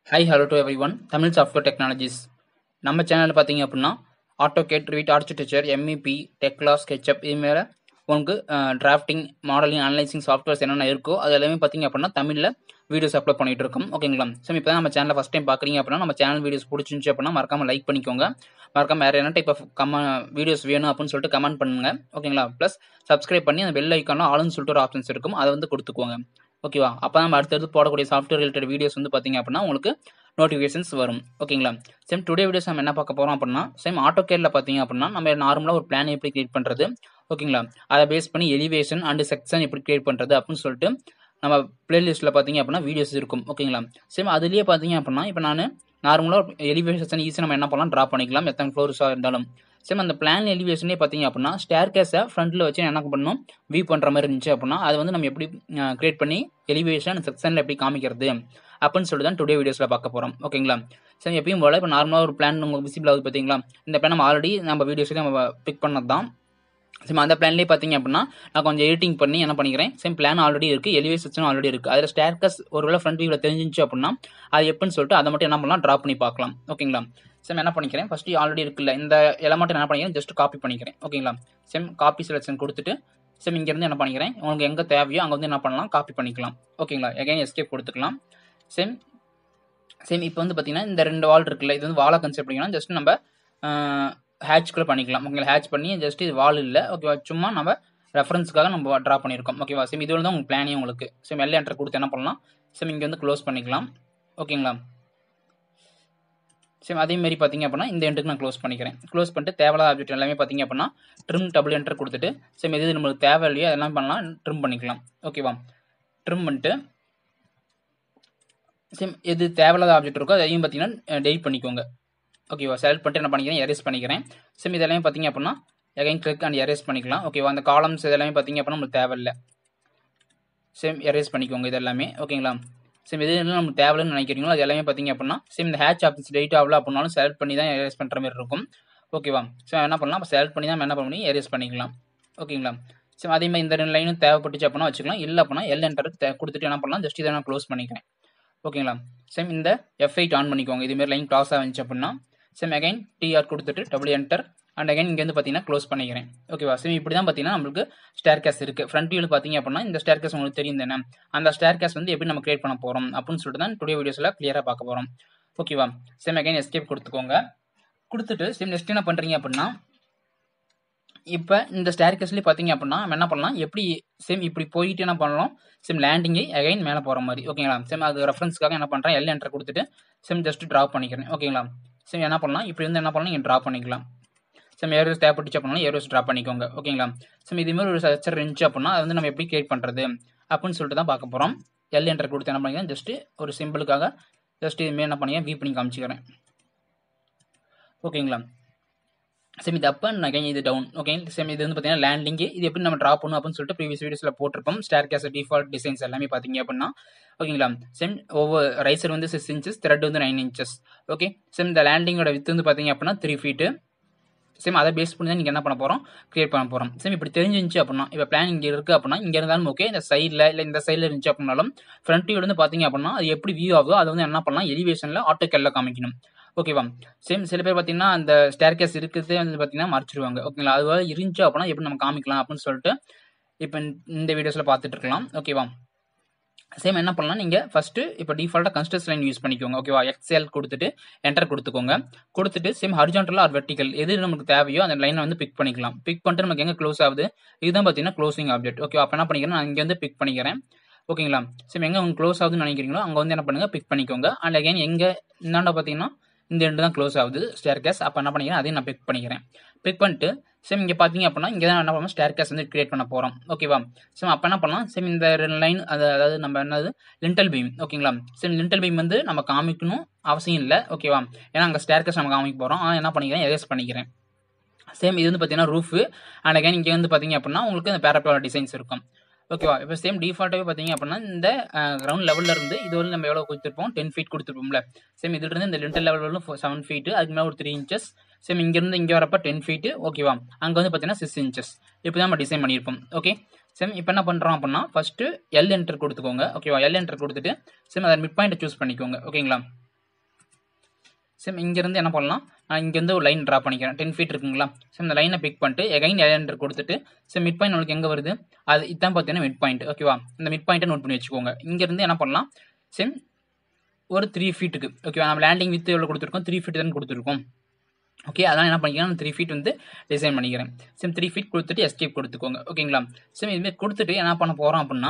hi hello to everyone Tamil software technologies நம்ம சேனலில் பார்த்தீங்க அப்படின்னா AutoCAD Revit architecture MEP Tekla SketchUp இது மேலே உங்களுக்கு டிராஃப்டிங் மாடலிங் அனலைசிங் சாஃப்ட்வேர்ஸ் என்னென்ன இருக்கோ அது எல்லாமே பார்த்தீங்க அப்படின்னா தமிழில் வீடியோஸ் அப்லோட் பண்ணிட்டு இருக்கோம் ஓகேங்களா ஸோ இப்போ தான் நம்ம சேனலை ஃபஸ்ட் டைம் பார்க்குறீங்க அப்படின்னா நம்ம சேனல் வீடியோஸ் பிடிச்சிருந்துச்சு அப்படின்னா மறக்காம லைக் பண்ணிக்கோங்க மறக்காம வேறு என்ன டைப் ஆஃப் கம வீடியோஸ் வேணும் அப்படின்னு சொல்லிட்டு கமெண்ட் பண்ணுங்க ஓகேங்களா ப்ளஸ் சப்ஸ்கிரைப் பண்ணி அந்த பெல் ஐக்கானில் ஆளுன்னு சொல்லிட்டு ஒரு ஆப்ஷன்ஸ் இருக்கும் அதை வந்து கொடுத்துக்கோங்க ஓகேவா அப்போ நம்ம அடுத்தடுத்து போடக்கூடிய சாஃப்ட்வேர் ரிலேட்டட் வீடியோஸ் வந்து பார்த்தீங்க அப்படின்னா உங்களுக்கு நோட்டிஃபிகேஷன்ஸ் வரும் ஓகேங்களா சேம் டுடே வீடியோஸ் நம்ம என்ன பார்க்க போகிறோம் அப்படின்னா சேம் ஆட்டோ கேரில் பார்த்தீங்க அப்படின்னா நம்ம நார்மலாக ஒரு பிளான் எப்படி கிரியேட் பண்ணுறது ஓகேங்களா அதை பேஸ் பண்ணி எலிவேஷன் அண்ட் செக்ஷன் எப்படி கிரியேட் பண்ணுறது அப்படின்னு சொல்லிட்டு நம்ம பிளேலிஸ்ட்டில் பார்த்தீங்க அப்படின்னா வீடியோஸ் இருக்கும் ஓகேங்களா சேம் அதுலேயே பார்த்தீங்க அப்படின்னா இப்போ நான் நார்மலாக எலிவேஷன் ஈஸி நம்ம என்ன பண்ணலாம் ட்ரா பண்ணிக்கலாம் எத்தனை ஃப்ளோர்ஸாக இருந்தாலும் சேம் அந்த பிளான் எலிவேஷனே பார்த்தீங்க அப்படின்னா ஸ்டேர் கேஸை ஃப்ரண்ட்டில் வச்சு என்ன பண்ணணும் வியூ பண்ணுற மாதிரி இருந்துச்சு அப்படின்னா அது வந்து நம்ம எப்படி கிரியேட் பண்ணி எலிவேஷன் செக்ஷனில் எப்படி காமிக்கிறது அப்படின்னு சொல்லிட்டு தான் டுடே வீடியோஸில் பார்க்க போகிறோம் ஓகேங்களா சரி எப்பயும் போல் இப்போ நார்மலாக ஒரு பிளான் உங்களுக்கு விசிபிள் ஆகுது பார்த்தீங்களா இந்த பிளான் நம்ம ஆல்ரெடி நம்ம வீடியோஸ்லேயே நம்ம பிக் பண்ணது தான் சேம் அந்த பிளான்லேயே பார்த்தீங்க அப்படின்னா நான் கொஞ்சம் எடிட்டிங் பண்ணி என்ன பண்ணிக்கிறேன் சேம் பிளான் ஆல்ரெடி இருக்குது எலிவேஷன் ஆல்ரெடி இருக்குது அதில் ஸ்டேர்கஸ் ஒருவேளை ஃப்ரண்ட் வியூவில் தெரிஞ்சிச்சு அப்படின்னா அது எப்படின்னு சொல்லிட்டு அதை மட்டும் என்ன பண்ணலாம் ட்ரா பண்ணி பார்க்கலாம் ஓகேங்களா சேம் என்ன பண்ணிக்கிறேன் ஃபஸ்ட்டு ஆல்ரெடி இருக்குல்ல இந்த எலமெண்ட் என்ன பண்ணிக்கிறேன் ஜஸ்ட் காப்பி பண்ணிக்கிறேன் ஓகேங்களா சேம் காப்பி செலெக்ஷன் கொடுத்துட்டு சேம் இங்கேருந்து என்ன பண்ணிக்கிறேன் உங்களுக்கு எங்கே தேவையோ அங்கே வந்து என்ன பண்ணலாம் காப்பி பண்ணிக்கலாம் ஓகேங்களா எகைன் எஸ்கேப் கொடுத்துக்கலாம் சேம் சேம் இப்போ வந்து பார்த்தீங்கன்னா இந்த ரெண்டு வால் இருக்குல்ல இது வந்து வாழை கன்செப்ட் பண்ணிக்கலாம் ஜஸ்ட் நம்ம ஹேட்ச்குள்ளே பண்ணிக்கலாம் ஓகேங்களா ஹேட்ச் பண்ணி ஜஸ்ட் இது வால் இல்லை ஓகேவா சும்மா நம்ம ரெஃபரன்ஸ்க்காக நம்ம ட்ரா பண்ணியிருக்கோம் ஓகேவா சேம் இது தான் உங்களுக்கு பிளானே உங்களுக்கு சேம் எல்லாம் என்டர் கொடுத்து என்ன பண்ணலாம் சேம் இங்கே வந்து க்ளோஸ் பண்ணிக்கலாம் ஓகேங்களா சேம் அதே மாதிரி பார்த்தீங்க அப்படின்னா இந்த எண்டுக்கு நான் க்ளோஸ் பண்ணிக்கிறேன் க்ளோஸ் பண்ணிட்டு தேவையில்லாத ஆப்ஜெக்ட் எல்லாமே பார்த்தீங்க அப்படின்னா ட்ரிம் டபுள் என்டர் கொடுத்துட்டு சேம் எது நம்மளுக்கு தேவை இல்லையோ அதெல்லாம் பண்ணலாம் ட்ரிம் பண்ணிக்கலாம் ஓகேவா ட்ரிம் பண்ணிட்டு சேம் எது தேவையில்லாத ஆப்ஜெக்ட் இருக்கோ அதையும் பார்த்தீங்கன்னா டெலிட் பண்ணிக்கோங்க ஓகேவா செலக்ட் பண்ணிட்டு என்ன பண்ணிக்கிறேன் எரேஸ் பண்ணிக்கிறேன் சேம் இதெல்லாமே பார்த்தீங்க அப்படின்னா எகைன் கிளிக் அண்ட் எரேஸ் பண்ணிக்கலாம் ஓகேவா அந்த காலம்ஸ் இதெல்லாமே பார்த்தீங்க அப்படின்னா நம்மளுக்கு தேவையில்லை சேம் எரேஸ் பண்ணிக்கோங்க இது எல்லாமே ஓகேங்களா சேம் எது நமக்கு தேவைன்னு நினைக்கிறீங்களோ அது எல்லாமே பார்த்தீங்க அப்படின்னா சேம் இந்த ஹேட்ச் ஆப்ஷன்ஸ் டெலிட் ஆகல அப்படின்னாலும் செலக்ட் பண்ணி தான் எரேஸ் பண்ணுற மாதிரி இருக்கும் ஓகேவா ஸோ என்ன பண்ணலாம் அப்போ செலக்ட் பண்ணி தான் என்ன பண்ண முடியும் எரேஸ் பண்ணிக்கலாம் ஓகேங்களா சேம் அதே மாதிரி இந்த ரெண்டு லைனும் தேவைப்பட்டுச்சு அப்படின்னா வச்சுக்கலாம் இல்லை அப்படின்னா எல் என்டர் கொடுத்துட்டு என்ன பண்ணலாம் ஜஸ்ட் இதை நான் க்ளோஸ் பண்ணிக்கிறேன் ஓகேங்களா சேம் இந்த எஃப் எயிட் ஆன் பண்ணிக்கோங்க இதுமாரி லைன் கிராஸ் ஆகிச்சு அப்படின்னா சேம் அகைன் டிஆர் கொடுத்துட்டு டபுள் என்டர் அண்ட் அகைன் இங்கே வந்து பார்த்தீங்கன்னா க்ளோஸ் பண்ணிக்கிறேன் ஓகேவா சேம் இப்படி தான் பார்த்தீங்கன்னா நம்மளுக்கு ஸ்டேர் கேஸ் இருக்குது ஃப்ரண்ட் வியூவில் பார்த்தீங்க அப்படின்னா இந்த ஸ்டேர் கேஸ் உங்களுக்கு தெரியும் தானே அந்த ஸ்டேர் கேஸ் வந்து எப்படி நம்ம கிரியேட் பண்ண போகிறோம் அப்படின்னு சொல்லிட்டு தான் டுடே வீடியோஸில் கிளியராக பார்க்க போகிறோம் ஓகேவா சேம் அகைன் எஸ்கேப் கொடுத்துக்கோங்க கொடுத்துட்டு சேம் நெக்ஸ்ட் என்ன பண்ணுறீங்க அப்படின்னா இப்போ இந்த ஸ்டேர் கேஸ்லேயே பார்த்தீங்க அப்படின்னா நம்ம என்ன பண்ணலாம் எப்படி சேம் இப்படி போயிட்டு என்ன பண்ணலாம் சேம் லேண்டிங்கை அகைன் மேலே போகிற மாதிரி ஓகேங்களா சேம் அது ரெஃபரன்ஸ்க்காக என்ன பண்ணுறேன் எல் என்டர் கொடுத்துட்டு சேம் ஜஸ்ட் ட்ரா பண்ணிக்கிறேன் ஓகேங்களா சேம் என்ன பண்ணலாம் இப்படி வந்து என்ன பண்ணலாம் நீங்கள் ட்ரா பண்ணிக்கலாம் சேம் ஏரோஸ் தேவைப்பட்டுச்சு அப்படின்னா ஏரோஸ் ட்ரா பண்ணிக்கோங்க ஓகேங்களா சேம் இதுமாதிரி ஒரு ஸ்ட்ரக்சர் இருந்துச்சு அப்படின்னா அது வந்து நம்ம எப்படி கிரியேட் பண்ணுறது அப்படின்னு சொல்லிட்டு தான் பார்க்க போகிறோம் எல் என்டர் கொடுத்து என்ன பண்ணிக்கிறேன் ஜஸ்ட் ஒரு சிம்பிளுக்காக ஜஸ்ட் இதுமாரி என்ன பண்ணிக்கிறேன் வீ பண்ணி காமிச்சிக்கிறேன் ஓகேங்களா சேம் இது அப் அண்ட் அகைன் இது டவுன் ஓகே சேம் இது வந்து பார்த்தீங்கன்னா லேண்டிங் இது எப்படி நம்ம ட்ரா பண்ணும் அப்படின்னு சொல்லிட்டு ப்ரீவியஸ் வீடியோஸில் போட்டிருப்போம் ஸ்டார் கேஸ் டிஃபால்ட் டிசைன்ஸ் எல்லாமே பார்த்தீங்க அப்படின்னா ஓகேங்களா சேம் ஒவ்வொரு ரைசர் வந்து சிக்ஸ் இன்ச்சஸ் த்ரெட் வந்து நைன் இன்ச்சஸ் ஓகே சேம் இந்த லேண்டிங்கோட வித் வந்து பார்த்தீங்க அப்படின்னா த்ரீ ஃபீட்டு சேம் அதை பேஸ் பண்ணி தான் நீங்கள் என்ன பண்ண போகிறோம் கிரியேட் பண்ண போகிறோம் சேம் இப்படி தெரிஞ்சிருந்துச்சு அப்படின்னா இப்போ பிளான் இங்கே இருக்குது அப்படின்னா இங்கே இருந்தாலும் ஓகே இந்த சைடில் இல்லை இந்த சைடில் இருந்துச்சு அப்படின்னாலும் ஃப்ரண்ட் வியூ வந்து பார்த்தீங்க அப்படின்னா அது எப்படி வியூ ஆகுதோ அதை வந்து என்ன பண்ணலாம் எலிவேஷனில் ஆட்டோக்கல்ல காமிக்கணும் ஓகேவா சேம் சில பேர் பார்த்தீங்கன்னா அந்த ஸ்டேர் கேஸ் இருக்கிறதே வந்து பார்த்தீங்கன்னா மறைச்சிருவாங்க ஓகேங்களா அது இருந்துச்சு அப்படின்னா எப்படி நம்ம காமிக்கலாம் அப்படின்னு சொல்லிட்டு இப்போ இந்த வீடியோஸில் பார்த்துட்டு இருக்கலாம் ஓகேவா சேம் என்ன பண்ணலாம் நீங்கள் ஃபஸ்ட்டு இப்போ டிஃபால்ட்டாக கன்ஸ்டன்ஸ் லைன் யூஸ் பண்ணிக்கோங்க ஓகேவா எக்ஸ்எல் கொடுத்துட்டு என்டர் கொடுத்துக்கோங்க கொடுத்துட்டு சேம் ஹரிஜான்டல் ஆர் வெர்டிக்கல் எது நமக்கு தேவையோ அந்த லைனை வந்து பிக் பண்ணிக்கலாம் பிக் பண்ணிட்டு நமக்கு எங்கே க்ளோஸ் ஆகுது இதுதான் பார்த்தீங்கன்னா க்ளோசிங் ஆப்ஜெக்ட் ஓகே அப்போ என்ன பண்ணிக்கிறேன் நான் இங்கே வந்து பிக் பண்ணிக்கிறேன் ஓகேங்களா சேம் எங்கே உங்களுக்கு க்ளோஸ் ஆகுதுன்னு நினைக்கிறீங்களோ அங்கே வந்து என்ன பண்ணுங்கள் பிக் பண்ணிக்கோங்க அண்ட் அகைன் எங்கே இந்தாண்ட பார்த்தீங்கன்னா இந்த ரெண்டு தான் க்ளோஸ் ஆகுது ஸ்டேர் கேஸ் அப்போ என்ன பண்ணிக்கிறேன் அதையும் நான் பிக் பண்ணிக்கிறேன் பிக் பண்ணிட்டு சேம் இங்கே பார்த்தீங்க அப்படின்னா இங்கே தான் என்ன பண்ணணும் ஸ்டேர் கேஸ் வந்து கிரியேட் பண்ண போகிறோம் ஓகேவா சேம் அப்போ என்ன பண்ணலாம் சேம் இந்த ரெண்டு லைன் அது அதாவது நம்ம என்னது லிண்டல் பீம் ஓகேங்களா சேம் லிண்டல் பீம் வந்து நம்ம காமிக்கணும் அவசியம் இல்லை ஓகேவா ஏன்னா அங்கே ஸ்டேர் கேஸ் நம்ம காமிக்க போகிறோம் ஆனால் என்ன பண்ணிக்கிறேன் எரேஸ் பண்ணிக்கிறேன் சேம் இது வந்து பார்த்தீங்கன்னா ரூஃபு அண்ட் அகைன் இங்கே வந்து பார்த்தீங்க அப்படின்னா உங்களுக்கு இந்த பேரப்போட டிசைன்ஸ் இருக்கும் ஓகேவா இப்போ சேம் டிஃபால்ட்டாகவே பார்த்தீங்க அப்படின்னா இந்த கிரவுண்ட் லெவலில் இருந்து இது வந்து நம்ம எவ்வளோ கொடுத்துருப்போம் டென் ஃபீட் கொடுத்துருப்போம்ல சேம் இதுல இருந்து இந்த லிண்டல் லெவல் வரலும் செவன் ஃபீட்டு அதுக்கு மேலே ஒரு த்ரீ இன்ச்சஸ் சேம் இங்கேருந்து இங்கே வரப்போ டென் ஃபீட்டு ஓகேவா அங்கே வந்து பார்த்தீங்கன்னா சிக்ஸ் இன்ச்சஸ் இப்போ தான் நம்ம டிசைன் பண்ணியிருப்போம் ஓகே சேம் இப்போ என்ன பண்ணுறோம் அப்படின்னா ஃபஸ்ட்டு எல் என்டர் கொடுத்துக்கோங்க ஓகேவா எல் என்டர் கொடுத்துட்டு சேம் அதை மிட் பாயிண்ட் சூஸ் பண்ணிக்கோங்க ஓகேங்களா சேம் இங்கேருந்து என்ன பண்ணலாம் நான் இங்கேருந்து ஒரு லைன் ட்ரா பண்ணிக்கிறேன் டென் ஃபீட் இருக்குங்களா ஸோ இந்த லைனை பிக் பண்ணிட்டு எகைன் எலெண்டர் கொடுத்துட்டு ஸோ மிட் பாயிண்ட் உங்களுக்கு எங்கே வருது அது இதான் பார்த்தீங்கன்னா மிட் பாயிண்ட் ஓகேவா இந்த மிட் பாயிண்ட்டை நோட் பண்ணி வச்சுக்கோங்க இங்கேருந்து என்ன பண்ணலாம் சேம் ஒரு த்ரீ ஃபீட்டுக்கு ஓகேவா நம்ம லேண்டிங் வித் எவ்வளோ கொடுத்துருக்கோம் த்ரீ ஃபீட் தான் கொடுத்துருக்கோம் ஓகே அதான் என்ன பண்ணிக்கிறேன் நான் த்ரீ ஃபீட் வந்து டிசைன் பண்ணிக்கிறேன் சேம் த்ரீ ஃபீட் கொடுத்துட்டு எஸ்கேப் கொடுத்துக்கோங்க ஓகேங்களா சேம் இதுமாதிரி கொடுத்துட்டு என்ன பண்ண போகிறோம் அப்படின்னா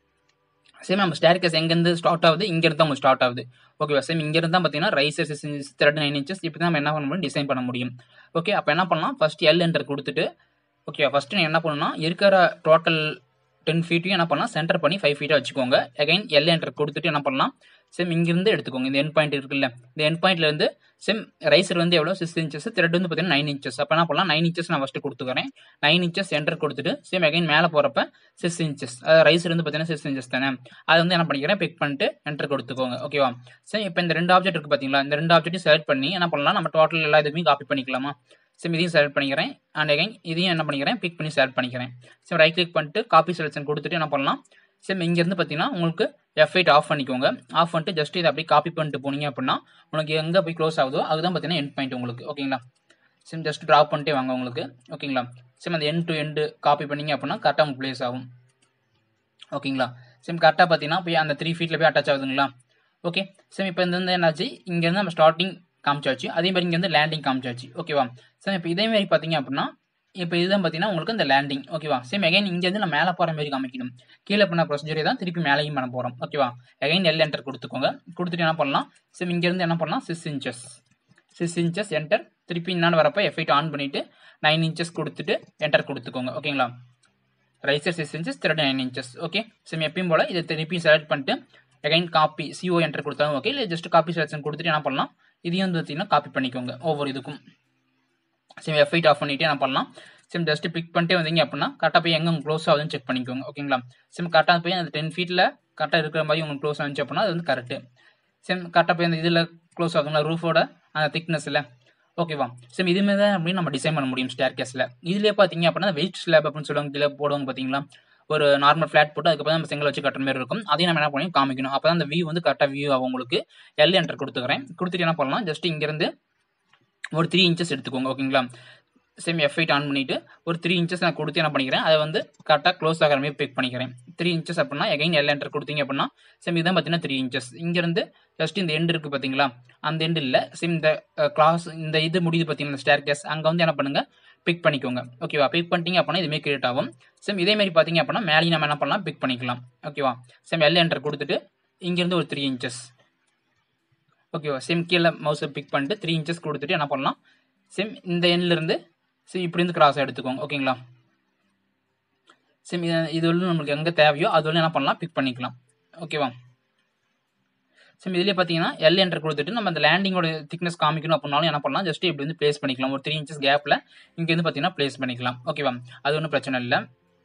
சேம் நம்ம ஸ்டேர் கேஸ் எங்கேருந்து ஸ்டார்ட் ஆகுது இங்கேருந்து தான் உங்களுக்கு ஸ்டார்ட் ஆகுது ஓகேவா சேம் இங்கேருந்து தான் பார்த்தீங்கன்னா riser six inches tread nine inches இப்படி தான் நம்ம என்ன பண்ண முடியும் டிசைன் பண்ண முடியும் ஓகே அப்போ என்ன பண்ணலாம் ஃபர்ஸ்ட் எல் என்டர் கொடுத்துட்டு ஓகே ஃபர்ஸ்ட் நீ என்ன பண்ணணும்னா இருக்கிற டோட்டல் டென் ஃபீட்டையும் என்ன பண்ணலாம் சென்டர் பண்ணி ஃபைவ் ஃபீட்டாக வச்சுக்கோங்க அகைன் எல் என்டர் கொடுத்துட்டு என்ன பண்ணலாம் சேம் இங்கிருந்து எடுத்துக்கோங்க இந்த என் பாயிண்ட் இருக்குல்ல இந்த என் பாயிண்ட்லேருந்து சேம் ரைசர் வந்து எவ்வளோ சிக்ஸ் இன்ச்சஸ் த்ரெட் வந்து பார்த்தீங்கன்னா நைன் இன்ச்சஸ் அப்போ என்ன பண்ணலாம் நைன் இன்ச்சஸ் நான் ஃபஸ்ட்டு கொடுத்துக்கிறேன் நைன் இன்ச்சஸ் என்டர் கொடுத்துட்டு சேம் அகைன் மேலே போகிறப்ப சிக்ஸ் இன்ச்சஸ் அதாவது ரைசர் வந்து பார்த்தீங்கன்னா சிக்ஸ் இன்ச்சஸ் தானே அது வந்து என்ன பண்ணிக்கிறேன் பிக் பண்ணிட்டு என்டர் கொடுத்துக்கோங்க ஓகேவா சரி இப்போ இந்த ரெண்டு ஆப்ஜெக்ட் இருக்குது பார்த்தீங்களா இந்த ரெண்டு ஆப்ஜெக்ட்டையும் செலக்ட் பண்ணி என்ன பண்ணலாம் நம்ம டோட்டல் எல்லா இதுவுமே காப்பி பண்ணிக்கலாமா சேம் இதையும் செலக்ட் பண்ணிக்கிறேன் அண்ட் அகைன் இதையும் என்ன பண்ணிக்கிறேன் பிக் பண்ணி செலக்ட் பண்ணிக்கிறேன் சேம் ரைட் கிளிக் பண்ணிட்டு காப்பி செலெக்ஷன் கொடுத்துட்டு என்ன பண்ணலாம் சேம் இங்கேருந்து பார்த்தீங்கன்னா உங்களுக்கு எஃப் எயிட் ஆஃப் பண்ணிக்கோங்க ஆஃப் பண்ணிட்டு ஜஸ்ட் இதை அப்படியே காப்பி பண்ணிட்டு போனீங்க அப்படின்னா உங்களுக்கு எங்கே போய் க்ளோஸ் ஆகுதோ அதுதான் பார்த்தீங்கன்னா எண்ட் பாயிண்ட் உங்களுக்கு ஓகேங்களா சேம் ஜஸ்ட் ட்ராப் பண்ணிட்டே வாங்க உங்களுக்கு ஓகேங்களா சேம் அந்த எண்ட் டு எண்டு காப்பி பண்ணீங்க அப்படின்னா கரெக்டாக உங்களுக்கு ப்ளேஸ் ஆகும் ஓகேங்களா சேம் கரெக்டாக பார்த்தீங்கன்னா போய் அந்த த்ரீ ஃபீட்டில் போய் அட்டாச் ஆகுதுங்களா ஓகே சேம் இப்போ இந்த வந்து என்னாச்சு இங்கேருந்து நம்ம ஸ்டார்டிங் காமிச்சாச்சு அதே மாதிரி இங்கே வந்து லேண்டிங் காமிச்சாச்சு ஓகேவா சேம் இப்போ இதே மாதிரி பார்த்தீங்க அப்படின்னா இப்போ இதுதான் பார்த்தீங்கன்னா உங்களுக்கு இந்த லேண்டிங் ஓகேவா சேம் எகைன் இங்கேருந்து நான் மேலே போகிற மாதிரி காமிக்கணும் கீழே பண்ண ப்ரொசீஜரே தான் திருப்பி மேலேயும் பண்ண போகிறோம் ஓகேவா எகைன் எல் என்டர் கொடுத்துக்கோங்க கொடுத்துட்டு என்ன பண்ணலாம் சேம் இங்கேருந்து என்ன பண்ணலாம் six inches six inches enter திருப்பி என்னான்னு வரப்போ எஃபைட் ஆன் பண்ணிவிட்டு நைன் இன்ச்சஸ் கொடுத்துட்டு என்டர் கொடுத்துக்கோங்க ஓகேங்களா riser six inches tread nine inches okay same எப்பயும் போல் இதை திருப்பி செலக்ட் பண்ணிட்டு எகைன் காப்பி சிஓ என்டர் கொடுத்தாலும் ஓகே இல்லை ஜஸ்ட் காப்பி செலக்ஷன் கொடுத்துட்டு என்ன பண்ணலாம் இதையும் வந்து பார்த்தீங்கன்னா காப்பி பண்ணிக்கோங்க ஒவ்வொரு இதுக்கும் சேம் எஃபைட் ஆஃப் பண்ணிட்டு என்ன பண்ணலாம் சேம் ஜஸ்ட் பிக் பண்ணிட்டே வந்தீங்க அப்படின்னா கரெக்டாக போய் எங்கே க்ளோஸ் ஆகுதுன்னு செக் பண்ணிக்கோங்க ஓகேங்களா சேம் கரெக்டாக போய் அந்த டென் ஃபீட்டில் கரெக்டாக இருக்கிற மாதிரி உங்களுக்கு க்ளோஸ் ஆச்சு அப்படின்னா அது வந்து கரெக்டு சேம் கரெக்டாக போய் அந்த இதில் க்ளோஸ் ஆகுதுங்களா ரூஃபோட அந்த திக்னஸில் ஓகேவா சேம் இதுமாரி தான் அப்படின்னு நம்ம டிசைன் பண்ண முடியும் ஸ்டேர் கேஸில் இதுலேயே பார்த்தீங்க அப்படின்னா வெயிட் ஸ்லாப் அப்படின்னு சொல்லுவாங்க கீழே போடுவாங்க பார்த்தீங்களா ஒரு நார்மல் ஃப்ளாட் போட்டு அதுக்கப்புறம் நம்ம செங்கல் வச்சு கட்டுற மாதிரி இருக்கும் அதையும் நம்ம என்ன பண்ணி காமிக்கணும் அப்போ தான் அந்த வியூ வந்து கரெக்டாக வியூ ஆகும் உங்களுக்கு எல் என்டர் கொடுத்துக்கிறேன் கொடுத்துட்டு என்ன பண்ணலாம் ஜஸ்ட் இங்கேருந்து ஒரு த்ரீ இன்ச்சஸ் எடுத்துக்கோங்க ஓகேங்களா சேம் எஃப் எயிட் ஆன் பண்ணிட்டு ஒரு த்ரீ இன்ச்சஸ் நான் கொடுத்து என்ன பண்ணிக்கிறேன் அதை வந்து கரெக்டாக க்ளோஸ் ஆகிற மாதிரி பிக் பண்ணிக்கிறேன் த்ரீ இன்ச்சஸ் அப்படின்னா எகைன் எல் என்டர் கொடுத்தீங்க அப்படின்னா சேம் இதான் பார்த்தீங்கன்னா த்ரீ இன்ச்சஸ் இங்கேருந்து ஜஸ்ட் இந்த எண்டு இருக்குது பார்த்தீங்களா அந்த எண்டு இல்லை சேம் இந்த கிளாஸ் இந்த இது முடியுது பார்த்தீங்கன்னா ஸ்டேர் கேஸ் அங்கே வந்து என்ன பண்ணுங்க பிக் பண்ணிக்கோங்க ஓகேவா பிக் பண்ணிட்டீங்க அப்படின்னா இதுமாரி கிரியேட் ஆகும் சேம் இதே மாதிரி பார்த்தீங்க அப்படின்னா மேலேயும் நம்ம என்ன பண்ணலாம் பிக் பண்ணிக்கலாம் ஓகேவா சேம் எல் என்டர் கொடுத்துட்டு இங்கேருந்து ஒரு த்ரீ இன்ச்சஸ் ஓகேவா சேம் கீழே மவுஸை பிக் பண்ணிட்டு த்ரீ இன்ச்சஸ் கொடுத்துட்டு என்ன பண்ணலாம் சேம் இந்த எண்ட்லேருந்து சேம் இப்படி இருந்து கிராஸ் எடுத்துக்கோங்க ஓகேங்களா சேம் இது இது வந்து நம்மளுக்கு எங்கே தேவையோ அது வந்து என்ன பண்ணலாம் பிக் பண்ணிக்கலாம் ஓகேவா சேம் இதுலேயே பார்த்தீங்கன்னா எல் என்டர் கொடுத்துட்டு நம்ம அந்த லேண்டிங்கோட திக்னஸ் காமிக்கணும் அப்படின்னாலும் என்ன பண்ணலாம் ஜஸ்ட் இப்படி வந்து ப்ளேஸ் பண்ணிக்கலாம் ஒரு த்ரீ இன்ச்சஸ் கேப்பில் இங்கேருந்து பார்த்தீங்கன்னா ப்ளேஸ் பண்ணிக்கலாம் ஓகேவா அது ஒன்றும் பிரச்சனை இல்லை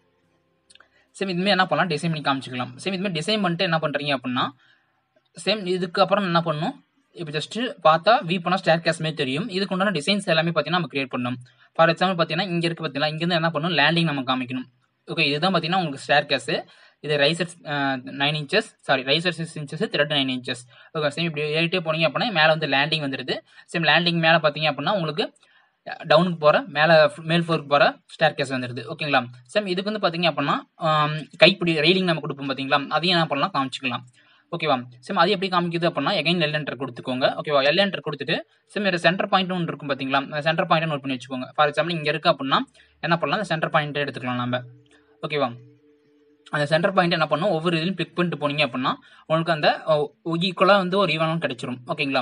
சேம் இதுமாதிரி என்ன பண்ணலாம் டிசைன் பண்ணி காமிச்சிக்கலாம் சேம் இதுமாதிரி டிசைன் பண்ணிட்டு என்ன பண்ணுறீங்க அப்படின்னா சேம் இதுக்கப்புறம் என்ன பண்ணணும் இப்போ ஜஸ்ட் பார்த்தா வி பண்ணால் ஸ்டேர் கேஸ் மாதிரி தெரியும் இதுக்கு உண்டான டிசைன்ஸ் எல்லாமே பார்த்தீங்கன்னா நம்ம கிரியேட் பண்ணணும் ஃபார் எக்ஸாம்பிள் பார்த்தீங்கன்னா இங்கே இருக்கு பார்த்தீங்கன்னா இங்கேருந்து என்ன பண்ணணும் லேண்டிங் நம்ம காமிக்கணும் ஓகே இதுதான் பார்த்தீங்கன்னா உங்களுக்கு ஸ்டேர் கேஸ் இது riser nine inches sorry riser six inches tread nine inches okay same இப்படி ஏறிட்டே போனீங்க அப்படின்னா மேலே வந்து லேண்டிங் வந்துடுது சேம் லேண்டிங் மேலே பார்த்தீங்க அப்படின்னா உங்களுக்கு டவுனுக்கு போகிற மேலே மேல் ஃப்ளோருக்கு போகிற ஸ்டேர் கேஸ் வந்துடுது ஓகேங்களா சேம் இதுக்கு வந்து பார்த்தீங்க அப்படின்னா கைப்பிடி ரெயிலிங் நம்ம கொடுப்போம் பார்த்தீங்களா அதையும் என்ன பண்ணலாம் காமிச்சிக்கலாம் ஓகேவா சேம் அது எப்படி காமிக்குது அப்படின்னா எகைன் எல் என்டர் கொடுத்துக்கோங்க ஓகேவா எல் என்டர் கொடுத்துட்டு சேம் ஒரு சென்டர் பாயிண்ட் ஒன்று இருக்கும் பார்த்தீங்களா அந்த சென்டர் பாயிண்ட் நோட் பண்ணி வச்சுக்கோங்க ஃபார் எக்ஸாம்பிள் இங்கே இருக்கு அப்படின்னா என்ன பண்ணலாம் அந்த சென்டர் பாயிண்ட் எடுத்துக்கலாம் நம்ம ஓகேவா அந்த சென்டர் பாயிண்ட் என்ன பண்ணும் ஒவ்வொரு இதுலையும் பிக் பண்ணிட்டு போனீங்க அப்படின்னா உங்களுக்கு அந்த ஈக்குவலாக வந்து ஒரு ஈவனும் கிடைச்சிரும் ஓகேங்களா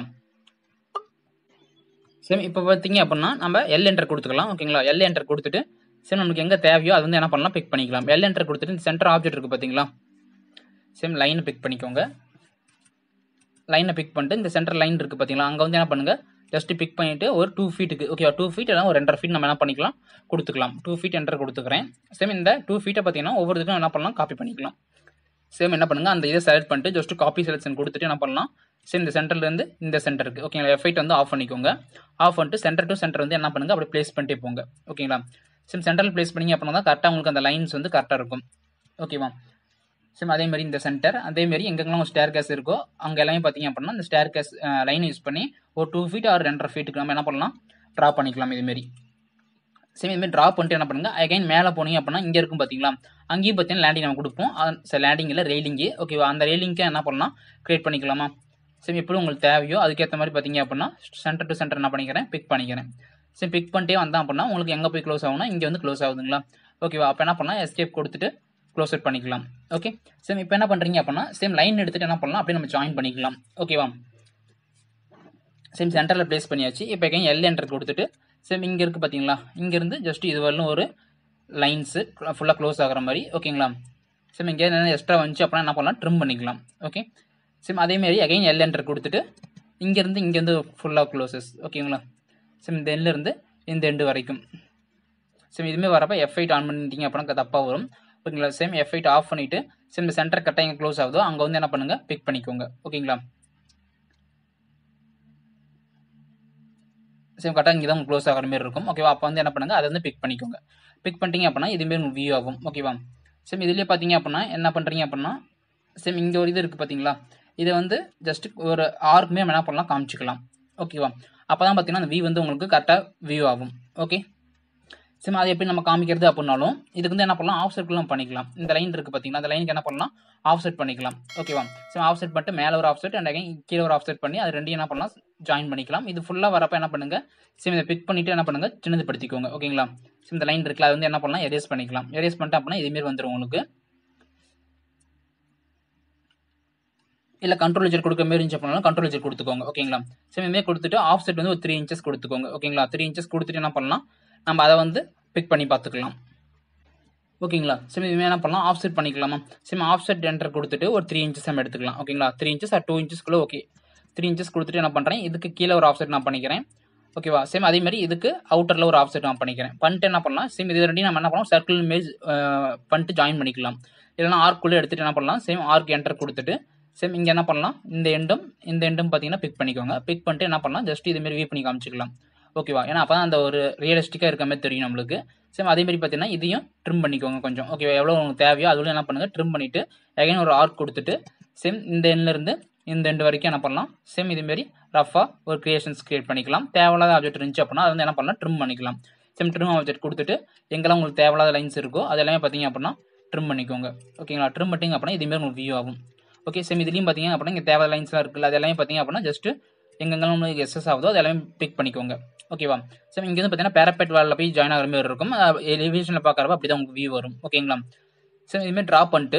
சேம் இப்போ பார்த்தீங்க அப்படின்னா நம்ம எல் என்டர் கொடுத்துக்கலாம் ஓகேங்களா எல் என்டர் கொடுத்துட்டு சேம் நமக்கு எங்கே தேவையோ அது வந்து என்ன பண்ணலாம் பிக் பண்ணிக்கலாம் எல் என்டர் கொடுத்துட்டு இந்த சென்டர் ஆப்ஜெக்ட் இருக்குது பார்த்தீங்களா சேம் லைனை பிக் பண்ணிக்கோங்க லைனை பிக் பண்ணிட்டு இந்த சென்டர் லைன் இருக்குது பார்த்தீங்களா அங்கே வந்து என்ன பண்ணுங்கள் ஜஸ்ட் பிக் பண்ணிவிட்டு ஒரு டூ ஃபீட்டுக்கு ஓகே டூ ஃபீட் எல்லாம் ஒரு ரெண்டரை ஃபீட் நம்ம என்ன பண்ணிக்கலாம் கொடுத்துக்கலாம் டூ ஃபீட் என்டர் கொடுத்துக்கிறேன் சேம் இந்த டூ ஃபீட்டை பார்த்தீங்கன்னா ஒவ்வொரு இதுக்கும் என்ன பண்ணலாம் காப்பி பண்ணிக்கலாம் சேம் என்ன பண்ணுங்கள் அந்த இதை செலக்ட் பண்ணிட்டு ஜஸ்ட் காப்பி செலக்ஷன் கொடுத்துட்டு என்ன பண்ணலாம் சேம் இந்த சென்டர்லேருந்து இந்த சென்டருக்கு ஓகேங்களா எஃபைட் வந்து ஆஃப் பண்ணிக்கோங்க ஆஃப் பண்ணிட்டு சென்டர் டு சென்டர் வந்து என்ன பண்ணுங்கள் அப்படி ப்ளேஸ் பண்ணிட்டே போங்க ஓகேங்களா சேம் சென்டரில் ப்ளேஸ் பண்ணிங்க அப்படின்னா தான் கரெக்டாக உங்களுக்கு அந்த லைன்ஸ் வந்து கரெக்டாக இருக்கும் ஓகேவா சேம் அதே மாதிரி இந்த சென்டர் அதே மாதிரி எங்கெங்கெல்லாம் ஸ்டேர் கேஸ் இருக்கோ அங்கே எல்லாமே பார்த்தீங்க அப்படின்னா இந்த ஸ்டேர் கேஸ் லைன் யூஸ் பண்ணி ஒரு டூ ஃபீட் ஆர் ரெண்டரை ஃபீட்டுக்கு நம்ம என்ன பண்ணலாம் ட்ரா பண்ணிக்கலாம் இதுமாரி சேம் இதுமாரி ட்ரா பண்ணிட்டு என்ன பண்ணுங்க அகைன் மேலே போனீங்க அப்படின்னா இங்கே இருக்கும் பார்த்தீங்களா அங்கேயும் பார்த்தீங்கன்னா லேண்டிங் நம்ம கொடுப்போம் லேண்டிங் இல்லை ரெயிலிங்கு ஓகேவா அந்த ரெயிலிங்க்கு என்ன பண்ணலாம் கிரியேட் பண்ணிக்கலாமா சரி எப்படி உங்களுக்கு தேவையோ அதுக்கேற்ற மாதிரி பார்த்தீங்க அப்படின்னா சென்டர் டு சென்டர் என்ன பண்ணிக்கிறேன் பிக் பண்ணிக்கிறேன் சரி பிக் பண்ணிட்டே வந்தா அப்படின்னா உங்களுக்கு எங்கே போய் க்ளோஸ் ஆகும்னா இங்கே வந்து க்ளோஸ் ஆகுதுங்களா ஓகேவா அப்போ என்ன பண்ணலாம் எஸ்கேப் கொடுத்துட்டு க்ளோஸ் அவுட் பண்ணிக்கலாம் ஓகே சேம் இப்போ என்ன பண்ணுறீங்க அப்படின்னா சேம் லைன் எடுத்துட்டு என்ன பண்ணலாம் அப்படியே நம்ம ஜாயின் பண்ணிக்கலாம் ஓகேவா சேம் சென்டரில் ப்ளேஸ் பண்ணியாச்சு இப்போ எகைன் எல் என்டர் கொடுத்துட்டு சேம் இங்கே இருக்குது பார்த்தீங்களா இங்கேருந்து ஜஸ்ட் இது வரலும் ஒரு லைன்ஸு ஃபுல்லாக க்ளோஸ் ஆகிற மாதிரி ஓகேங்களா சேம் இங்கே என்ன எக்ஸ்ட்ரா வந்துச்சு அப்படின்னா என்ன பண்ணலாம் ட்ரிம் பண்ணிக்கலாம் ஓகே சேம் அதேமாரி அகைன் எல் என்டர் கொடுத்துட்டு இங்கேருந்து இங்கேருந்து ஃபுல்லாக க்ளோசஸ் ஓகேங்களா சேம் இந்த எண்ட்லேருந்து இந்த எண்டு வரைக்கும் சேம் இதுவுமே வரப்போ எஃப் எயிட் ஆன் பண்ணிட்டீங்க அப்படின்னா தப்பாக வரும் ஓகேங்களா சேம் எஃப் எயிட் ஆஃப் பண்ணிவிட்டு சேம் இந்த சென்டர் கரெக்டாக எங்கே க்ளோஸ் ஆகுதோ அங்கே வந்து என்ன பண்ணுங்கள் பிக் பண்ணிக்கோங்க ஓகேங்களா சேம் கரெக்டாக இங்கே தான் க்ளோஸ் ஆகிற மாதிரி இருக்கும் ஓகேவா அப்போ வந்து என்ன பண்ணுங்கள் அதை வந்து பிக் பண்ணிக்கோங்க பிக் பண்ணிட்டீங்க அப்படின்னா இதுமாரி உங்களுக்கு வியூ ஆகும் ஓகேவா சேம் இதுலேயே பார்த்தீங்க அப்படின்னா என்ன பண்ணுறீங்க அப்படின்னா சேம் இங்கே ஒரு இது இருக்குது பார்த்தீங்களா இதை வந்து ஜஸ்ட் ஒரு ஆர்க்குமே என்ன பண்ணலாம் காமிச்சிக்கலாம் ஓகேவா அப்போ தான் பார்த்தீங்கன்னா அந்த வியூ வந்து உங்களுக்கு கரெக்டாக வியூ ஆகும் ஓகே சேம் அது எப்படி நம்ம காமிக்கிறது அப்படின்னாலும் இதுக்கு வந்து என்ன பண்ணலாம் ஆஃப் செட் நம்ம பண்ணிக்கலாம் இந்த லைன் இருக்குது பார்த்தீங்களா அந்த லைனுக்கு என்ன பண்ணலாம் ஆஃப் செட் பண்ணிக்கலாம் ஓகேவா சேம் ஆஃப் செட் பண்ணிட்டு மேலே ஒரு ஆஃப் செட் அண்ட் அகைன் கீழே ஒரு ஆஃப் செட் பண்ணி அது ரெண்டையும் என்ன பண்ணலாம் ஜாயின் பண்ணிக்கலாம் இது ஃபுல்லாக வரப்போ என்ன பண்ணுங்க சேம் இதை பிக் பண்ணிட்டு என்ன பண்ணுங்க சின்னது படுத்திக்கோங்க ஓகேங்களா சேம் இந்த லைன் இருக்குல்ல அது வந்து என்ன பண்ணலாம் எரேஸ் பண்ணிக்கலாம் எரேஸ் பண்ணிட்டு அப்படின்னா இதுமாரி வந்துடும் உங்களுக்கு இல்லை கண்ட்ரோல் ஜெட் கொடுக்க மாரி இருந்துச்சு அப்படின்னா கண்ட்ரோல் ஜெட் கொடுத்துக்கோங்க ஓகேங்களா சேம் இதுமாரி கொடுத்துட்டு ஆஃப் செட் வந்து ஒரு த்ரீ இன்ச்சஸ் கொடுத்துக்கோங்க ஓகேங்களா த்ரீ இன்ச்சஸ் கொடுத்துட்டு என்ன பண்ணலாம் நம்ம அதை வந்து பிக் பண்ணி பார்த்துக்கலாம் ஓகேங்களா சிம் இதுமாதிரி என்ன பண்ணலாம் ஆஃப் செட் பண்ணிக்கலாமா சிம் ஆஃப் செட் என்டர் கொடுத்துட்டு ஒரு த்ரீ இன்ச்சஸ் நம்ம எடுத்துக்கலாம் ஓகேங்களா த்ரீ இன்ச்சஸ் ஆர் டூ இன்ச்சஸ்க்குள்ள ஓகே த்ரீ இன்ச்சஸ் கொடுத்துட்டு என்ன பண்ணுறேன் இதுக்கு கீழே ஒரு ஆஃப் செட் நான் பண்ணிக்கிறேன் ஓகேவா சேம் அதே மாதிரி இதுக்கு அவுட்டரில் ஒரு ஆஃப் செட் நான் பண்ணிக்கிறேன் பண்ணிட்டு என்ன பண்ணலாம் சேம் இது ரெண்டையும் நம்ம என்ன பண்ணலாம் சர்க்கிள் மேஜ் பண்ணிட்டு ஜாயின் பண்ணிக்கலாம் இல்லைனா ஆர்க்குள்ளே எடுத்துகிட்டு என்ன பண்ணலாம் சேம் ஆர்க் என்டர் கொடுத்துட்டு சேம் இங்கே என்ன பண்ணலாம் இந்த எண்டும் இந்த எண்டும் பார்த்தீங்கன்னா பிக் பண்ணிக்கோங்க பிக் பண்ணிட்டு என்ன பண்ணலாம் ஜஸ்ட் இதுமாரி வியூ பண்ணி காமிச்சிக்கலாம் ஓகேவா ஏன்னா அப்போ தான் அந்த ஒரு ரியலிஸ்டிக்காக இருக்க மாதிரி தெரியும் நம்மளுக்கு சேம் அதே மாதிரி பார்த்தீங்கன்னா இதையும் ட்ரிம் பண்ணிக்கோங்க கொஞ்சம் ஓகேவா எவ்வளோ உங்களுக்கு தேவையோ அதுல என்ன பண்ணுங்கள் ட்ரிம் பண்ணிவிட்டு அகைன் ஒரு ஆர்க் கொடுத்துட்டு சேம் இந்த எண்ட்லேருந்து இந்த எண்டு வரைக்கும் என்ன பண்ணலாம் சேம் இதுமாரி ரஃபாக ஒரு கிரியேஷன்ஸ் கிரியேட் பண்ணிக்கலாம் தேவையில்லாத ஆப்ஜெக்ட் இருந்துச்சு அப்படின்னா அது வந்து என்ன பண்ணலாம் ட்ரிம் பண்ணிக்கலாம் சேம் ட்ரிம் ஆப்ஜெக்ட் கொடுத்துட்டு எங்கெல்லாம் உங்களுக்கு தேவையில்லாத லைன்ஸ் இருக்கோ அது எல்லாமே பார்த்தீங்க அப்படின்னா ட்ரிம் பண்ணிக்கோங்க ஓகேங்களா ட்ரிம் பண்ணிங்க அப்படின்னா இதுமாரி உங்களுக்கு வியூ ஆகும் ஓகே சேம் இதுலேயும் பார்த்தீங்க அப்படின்னா இங்கே தேவையான லைன்ஸ்லாம் இருக்குல்ல அது எல்லாமே பார்த்தீங்க அப்படின்னா ஜஸ்ட் எங்கெங்கெல்லாம் உங்களுக்கு எஸ்எஸ் ஆகுதோ அது எல்லாமே பிக் பண்ணிக்கோங்க ஓகேவா சேம் இங்கே வந்து பார்த்தீங்கன்னா பேரப்பெட் வாலில் போய் ஜாயின் ஆகிற மாதிரி இருக்கும் எலிவேஷனில் பார்க்குறப்ப அப்படி தான் உங்களுக்கு வியூ வரும் ஓகேங்களா சேம் இதுமாதிரி ட்ரா பண்ணிட்டு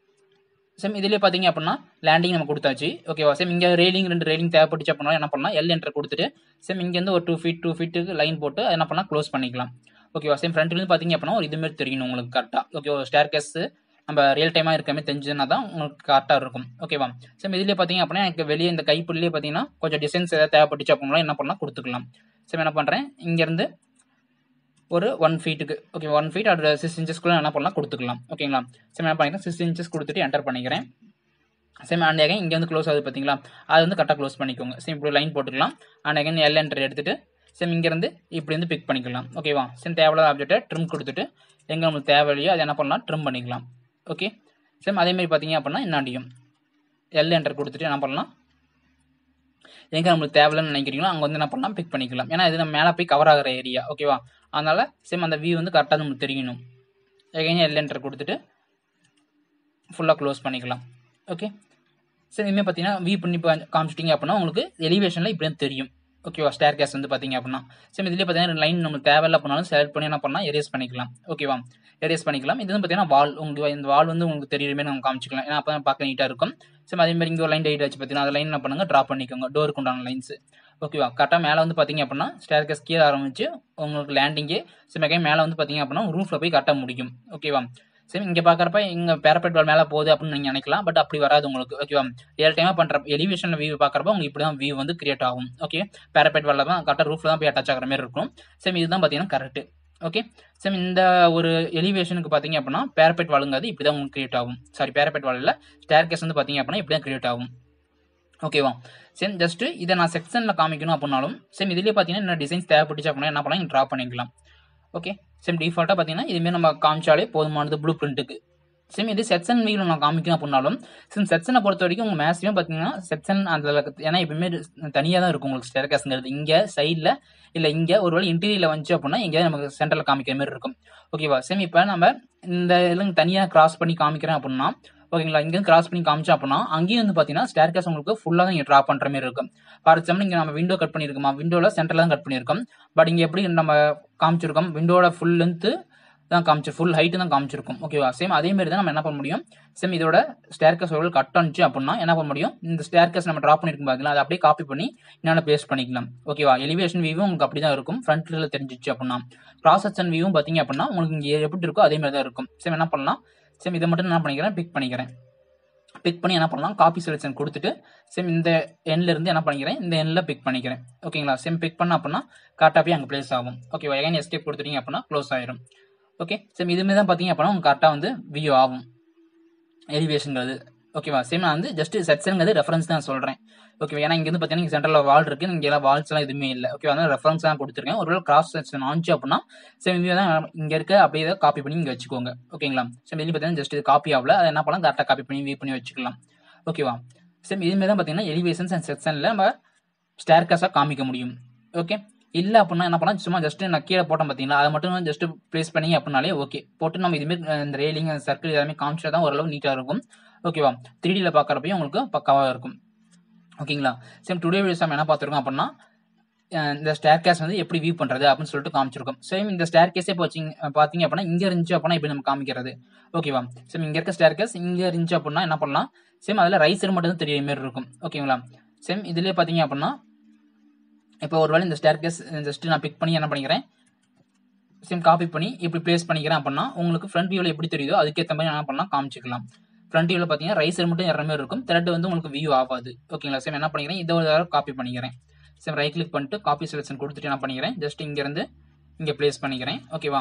சேம் இதுலேயே பார்த்தீங்க அப்படின்னா லேண்டிங் நம்ம கொடுத்தாச்சு ஓகேவா சேம் இங்கே ரெயிலிங் ரெண்டு ரெயிலிங் தேவைப்பட்டுச்சு அப்படின்னா என்ன பண்ணலாம் எல் என்டர் கொடுத்துட்டு சேம் இங்கேருந்து ஒரு டூ ஃபீட் டூ ஃபீட்டுக்கு லைன் போட்டு என்ன பண்ணலாம் க்ளோஸ் பண்ணிக்கலாம் ஓகேவா சேம் ஃப்ரண்ட்லேருந்து பார்த்தீங்க அப்படின்னா ஒரு இதுமாரி தெரியணும் உங்களுக்கு கரெக்டாக ஓகே ஒரு ஸ்டேர் கேஸ் நம்ம ரியல் டைமாக இருக்க மாதிரி தெரிஞ்சதுனா தான் உங்களுக்கு கரெக்டாக இருக்கும் ஓகேவா சேம் இதுலேயே பார்த்தீங்க அப்படின்னா எனக்கு வெளியே இந்த கைப்புள்ளியே பார்த்தீங்கன்னா கொஞ்சம் டிசைன்ஸ் ஏதாவது தேவைப்பட்டுச்சு அப்படின்னா என்ன பண்ணலாம் கொடுத்துக்கலாம் சேம் என்ன பண்ணுறேன் இங்கேருந்து ஒரு ஒன் ஃபீட்டுக்கு ஓகே ஒன் ஃபீட் அது சிக்ஸ் இன்ச்சஸ்க்குள்ள என்ன பண்ணலாம் கொடுத்துக்கலாம் ஓகேங்களா சேம் என்ன பண்ணிக்கிறேன் சிக்ஸ் இன்ச்சஸ் கொடுத்துட்டு என்டர் பண்ணிக்கிறேன் சேம் அண்ட் அகைன் இங்கே வந்து க்ளோஸ் ஆகுது பார்த்தீங்களா அது வந்து கரெக்டாக க்ளோஸ் பண்ணிக்கோங்க சேம் இப்படி லைன் போட்டுக்கலாம் அண்ட் அகைன் எல் என்டர் எடுத்துட்டு சேம் இங்கேருந்து இப்படி வந்து பிக் பண்ணிக்கலாம் ஓகேவா சேம் தேவையில்லாத ஆப்ஜெக்ட்டை ட்ரிம் கொடுத்துட்டு எங்கே நம்மளுக்கு தேவையில்லையோ அதை என்ன பண்ணலாம் ட்ரிம் பண்ணிக்கலாம் ஓகே சேம் அதேமாதிரி பார்த்தீங்க அப்படின்னா என்னாடியும் எல் என்டர் கொடுத்துட்டு என்ன பண்ணலாம் எங்கே நம்மளுக்கு தேவையில்லைன்னு நினைக்கிறீங்களோ அங்கே வந்து என்ன பண்ணலாம் பிக் பண்ணிக்கலாம் ஏன்னா இது நம்ம மேலே போய் கவர் ஆகிற ஏரியா ஓகேவா அதனால் சேம் அந்த வியூ வந்து கரெக்டாக நமக்கு தெரியணும் எகைன் எல் என்டர் கொடுத்துட்டு ஃபுல்லாக க்ளோஸ் பண்ணிக்கலாம் ஓகே சரி இனிமேல் பார்த்தீங்கன்னா வியூ பண்ணி காமிச்சிட்டிங்க அப்படின்னா உங்களுக்கு எலிவேஷனில் இப்படி தெரியும் ஓகேவா ஸ்டேர் கேஸ் வந்து பார்த்தீங்க அப்படின்னா சரி இதுலேயே பார்த்தீங்கன்னா லைன் நமக்கு தேவையில்ல பண்ணாலும் செலக்ட் பண்ணி என்ன பண்ணலாம் எரேஸ் பண்ணிக்கலாம் ஓகேவா எரேஸ் பண்ணிக்கலாம் இது வந்து பார்த்தீங்கன்னா வால் உங்களுக்கு இந்த வால் வந்து உங்களுக்கு தெரியுற மாதிரி நம்ம காமிச்சிக்கலாம் ஏன்னா அப்போ தான் பார்க்க நீட்டாக இருக்கும் சரி அதே மாதிரி இங்கே ஒரு லைன் டைட் வச்சு பார்த்தீங்கன்னா அந்த லைன் என்ன பண்ணுங்க ட்ரா பண்ணிக்கோங்க டோருக்கு உண்டான லைன்ஸ் ஓகேவா கரெக்டாக மேலே வந்து பார்த்தீங்க அப்படின்னா ஸ்டேர் கேஸ் கீழே ஆரம்பிச்சு உங்களுக்கு லேண்டிங்கே சரி மெகை மேலே வந்து பார்த்தீங்க அப்படின்னா ரூஃபில் போய் கரெக்டாக முடியும் ஓகேவா சரி இங்கே பார்க்குறப்ப இங்கே பேரப்பெட் வால் மேலே போகுது அப்படின்னு நீங்கள் நினைக்கலாம் பட் அப்படி வராது உங்களுக்கு ஓகேவா ரியல் டைமாக பண்ணுற எலிவேஷனில் வியூ பார்க்குறப்ப உங்களுக்கு இப்படி தான் வியூ வந்து கிரியேட் ஆகும் ஓகே பேரப்பெட் வாலில் தான் கரெக்டாக ரூஃபில் தான் போய் அட்டாச் ஆகிற மாதிரி இருக்கும் சரி இதுதான் பார்த்தீங்கன்னா கரெக்ட் ஓகே சரி இந்த ஒரு எலிவேஷனுக்கு பார்த்தீங்க அப்படின்னா பேரப்பெட் வாழுங்காது இப்படி தான் உங்களுக்கு கிரியேட் ஆகும் சாரி பேரப்பெட் வாலில் ஸ்டேர் கேஸ் வந்து பார்த்தீங்க அப்படின்னா இப்படி தான் கிரியேட் ஆகும் ஓகேவா சரி ஜஸ்ட் இதை நான் செக்ஷனில் காமிக்கணும் அப்படின்னாலும் சேம் இதுலேயே பார்த்தீங்கன்னா என்ன டிசைன்ஸ் தேவைப்பட்டுச்சு அப்படின்னா என்ன பண்ணலாம் ட்ரா பண்ணிக்கலாம் ஓகே சேம் டிஃபால்ட்டாக பார்த்தீங்கன்னா இதுமாரி நம்ம காமிச்சாலே போதுமானது ப்ளூ பிரிண்ட்டுக்கு சேம் இது செக்ஷன் வியூவில் நான் காமிக்கணும் அப்படின்னாலும் சிம் செக்ஷனை பொறுத்த வரைக்கும் உங்கள் மேக்ஸிமம் பார்த்தீங்கன்னா செக்ஷன் அதில் ஏன்னா எப்பவுமே தனியாக தான் இருக்கும் உங்களுக்கு ஸ்டேர் கேஸ்ங்கிறது இங்கே சைடில் இல்லை இங்கே ஒரு வேளை இன்டீரியரில் வந்துச்சு அப்படின்னா இங்கே நமக்கு சென்டரில் காமிக்கிற மாதிரி இருக்கும் ஓகேவா சேம் இப்போ நம்ம இந்த இதில் தனியாக கிராஸ் பண்ணி காமிக்கிறேன் அப்படின்னா ஓகேங்களா இங்கேருந்து கிராஸ் பண்ணி காமிச்சோம் அப்படின்னா அங்கேயும் வந்து பார்த்தீங்கன்னா ஸ்டேர் கேஸ் உங்களுக்கு ஃபுல்லாக தான் இங்கே ட்ரா பண்ணுற மாதிரி இருக்கும் ஃபார் எக்ஸாம்பிள் இங்கே நம்ம விண்டோ கட் பண்ணியிருக்கோமா விண்டோவில் சென்டரில் தான் கட் பண்ணியிருக்கோம் பட் இங்கே எப்படி நம்ம காமிச்சிருக்கோம் விண்டோட ஃபுல் லென்த்து தான் காமிச்சு ஃபுல் ஹைட்டு தான் காமிச்சிருக்கும் ஓகேவா சேம் அதே மாதிரி தான் நம்ம என்ன பண்ண முடியும் சேம் இதோட ஸ்டேர் கேஸ் ஒரு கட் ஆனிச்சு அப்படின்னா என்ன பண்ண முடியும் இந்த ஸ்டேர் கேஸ் நம்ம ட்ரா பண்ணிருக்கும் பார்த்தீங்களா அதை அப்படியே காப்பி பண்ணி என்னால் பேஸ்ட் பண்ணிக்கலாம் ஓகேவா எலிவேஷன் வியூவும் உங்களுக்கு அப்படி தான் இருக்கும் ஃப்ரண்ட்ல தெரிஞ்சிச்சு அப்படின்னா கிராஸ் செக்ஷன் வியூவும் பார்த்தீங்க அப்படின்னா உங்களுக்கு இங்கே எப்படி இருக்கோ அதே மாதிரி தான் இருக்கும் சேம் என்ன பண்ணலாம் சேம் இதை மட்டும் என்ன பண்ணிக்கிறேன் பிக் பண்ணிக்கிறேன் பிக் பண்ணி என்ன பண்ணலாம் காப்பி செலெக்ஷன் கொடுத்துட்டு சேம் இந்த எண்ணில் இருந்து என்ன பண்ணிக்கிறேன் இந்த எண்ணில் பிக் பண்ணிக்கிறேன் ஓகேங்களா சேம் பிக் பண்ண அப்படின்னா கரெக்டாக போய் அங்கே பிளேஸ் ஆகும் ஓகேவா எகைன் எஸ்கேப் கொடுத்துட்டீங்க அப்படின்னா க்ளோஸ் ஆயிரும் ஓகே சேம் இதுமாரி தான் பார்த்தீங்க அப்படின்னா உங்களுக்கு கரெக்டாக வந்து வியூ ஆகும் எலிவேஷன்ங்கிறது ஓகேவா சேம் நான் வந்து ஜஸ்ட் செக்ஷனுங்கிறது ரெஃபரன்ஸ் தான் சொல்கிறேன் ஓகே ஏன்னா இங்கே வந்து பார்த்தீங்கன்னா சென்டரில் வால் இருக்கு இங்கே எல்லாம் வால்ஸ் எல்லாம் எதுவுமே இல்லை ஓகே அதனால ரெஃபரன்ஸ் தான் கொடுத்துருக்கேன் ஒருவேளை கிராஸ் செக்ஷன் ஆனிச்சு அப்படின்னா சேம் இங்கே தான் இங்கே இருக்க அப்படியே தான் காப்பி பண்ணி இங்கே வச்சுக்கோங்க ஓகேங்களா சேம் இது பார்த்தீங்கன்னா ஜஸ்ட் இது காப்பி ஆகல அதை என்ன பண்ணலாம் கரெக்டாக காப்பி பண்ணி வியூ பண்ணி வச்சுக்கலாம் ஓகேவா சேம் இதுமாரி தான் பார்த்தீங்கன்னா எலிவேஷன்ஸ் அண்ட் செக்ஷனில் நம்ம ஸ்டேர்காஸாக காமிக்க முடியும் ஓகே இல்லை அப்படின்னா என்ன பண்ணலாம் சும்மா ஜஸ்ட் நான் கீழே போட்டேன் பார்த்தீங்களா அதை மட்டும் ஜஸ்ட் ப்ளேஸ் பண்ணி அப்படின்னாலே ஓகே போட்டு நம்ம இதுமாரி இந்த ரெயிலிங் சர்க்கிள் எல்லாமே காமிச்சா தான் ஓரளவு நீட்டாக இருக்கும் ஓகேவா த்ரீ டியில் பார்க்குறப்பையும் உங்களுக்கு பக்காவாக இருக்கும் ஓகேங்களா சேம் டுடே வீடியோஸ் நம்ம என்ன பார்த்துருக்கோம் அப்படின்னா இந்த ஸ்டேர் கேஸ் வந்து எப்படி வியூ பண்ணுறது அப்படின்னு சொல்லிட்டு காமிச்சிருக்கோம் சேம் இந்த ஸ்டேர் கேஸே போச்சிங்க பார்த்தீங்க அப்படின்னா இங்கே இருந்துச்சு அப்படின்னா எப்படி நம்ம காமிக்கிறது ஓகேவா சேம் இங்கே இருக்க ஸ்டேர் கேஸ் இங்கே இருந்துச்சு அப்படின்னா என்ன பண்ணலாம் சேம் அதில் ரைட் சைடு மட்டும் தான் தெரிய மாதிரி இருக்கும் ஓகேங்களா சேம் இதுலேயே பார்த்தீங்க அப்படின்னா இப்போ ஒரு வேளை இந்த ஸ்டேர் கேஸ் ஜஸ்ட் நான் பிக் பண்ணி என்ன பண்ணிக்கிறேன் சேம் காப்பி பண்ணி இப்படி பிளேஸ் பண்ணிக்கிறேன் அப்படின்னா உங்களுக்கு ஃப்ரண்ட் வியூவில் எப்படி தெரியுதோ அதுக்கேற்ற மாதிரி என்ன பண்ணலாம் காமிச்சிக்கலாம் ஃப்ரண்ட் வியூவில் பார்த்தீங்கன்னா ரைட் சைடு மட்டும் இற மாதிரி இருக்கும் த்ரெட் வந்து உங்களுக்கு வியூ ஆகாது ஓகேங்களா சேம் என்ன பண்ணிக்கிறேன் இதை ஒரு தடவை காப்பி பண்ணிக்கிறேன் சேம் ரைட் கிளிக் பண்ணிட்டு காப்பி செலெக்ஷன் கொடுத்துட்டு என்ன பண்ணிக்கிறேன் ஜஸ்ட் இங்கேருந்து இங்கே பிளேஸ் பண்ணிக்கிறேன் ஓகேவா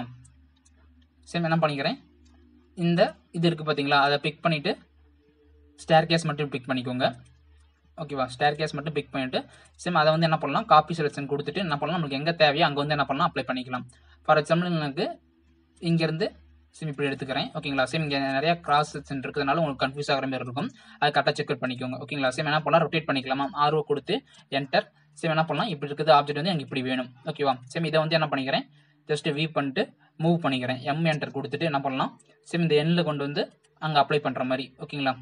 சேம் என்ன பண்ணிக்கிறேன் இந்த இது இருக்குது பார்த்தீங்களா அதை பிக் பண்ணிவிட்டு ஸ்டேர் கேஸ் மட்டும் பிக் பண்ணிக்கோங்க ஓகேவா ஸ்டேர் கேஸ் மட்டும் பிக் பண்ணிட்டு சேம் அதை வந்து என்ன பண்ணலாம் காப்பி செலெக்ஷன் கொடுத்துட்டு என்ன பண்ணலாம் நமக்கு எங்கே தேவையோ அங்கே வந்து என்ன பண்ணலாம் அப்ளை பண்ணிக்கலாம் ஃபார் எக்ஸாம்பிள் எனக்கு இங்கேருந்து சிம் இப்படி எடுத்துக்கிறேன் ஓகேங்களா சேம் இங்கே நிறைய கிராஸ் செக்ஷன் இருக்கிறதுனால உங்களுக்கு கன்ஃபியூஸ் ஆகிற மாதிரி இருக்கும் அதை கரெக்டாக செக் பண்ணிக்கோங்க ஓகேங்களா சேம் என்ன பண்ணலாம் ரொட்டேட் பண்ணிக்கலாமா ஆர்வம் கொடுத்து என்டர் சேம் என்ன பண்ணலாம் இப்படி இருக்கிறது ஆப்ஜெக்ட் வந்து எனக்கு இப்படி வேணும் ஓகேவா சேம் இதை வந்து என்ன பண்ணிக்கிறேன் ஜஸ்ட் வியூ பண்ணிட்டு மூவ் பண்ணிக்கிறேன் எம் என்டர் கொடுத்துட்டு என்ன பண்ணலாம் சேம் இந்த எண்ணில் கொண்டு வந்து அங்கே அப்ளை பண்ணுற மாதிரி ஓகேங்களா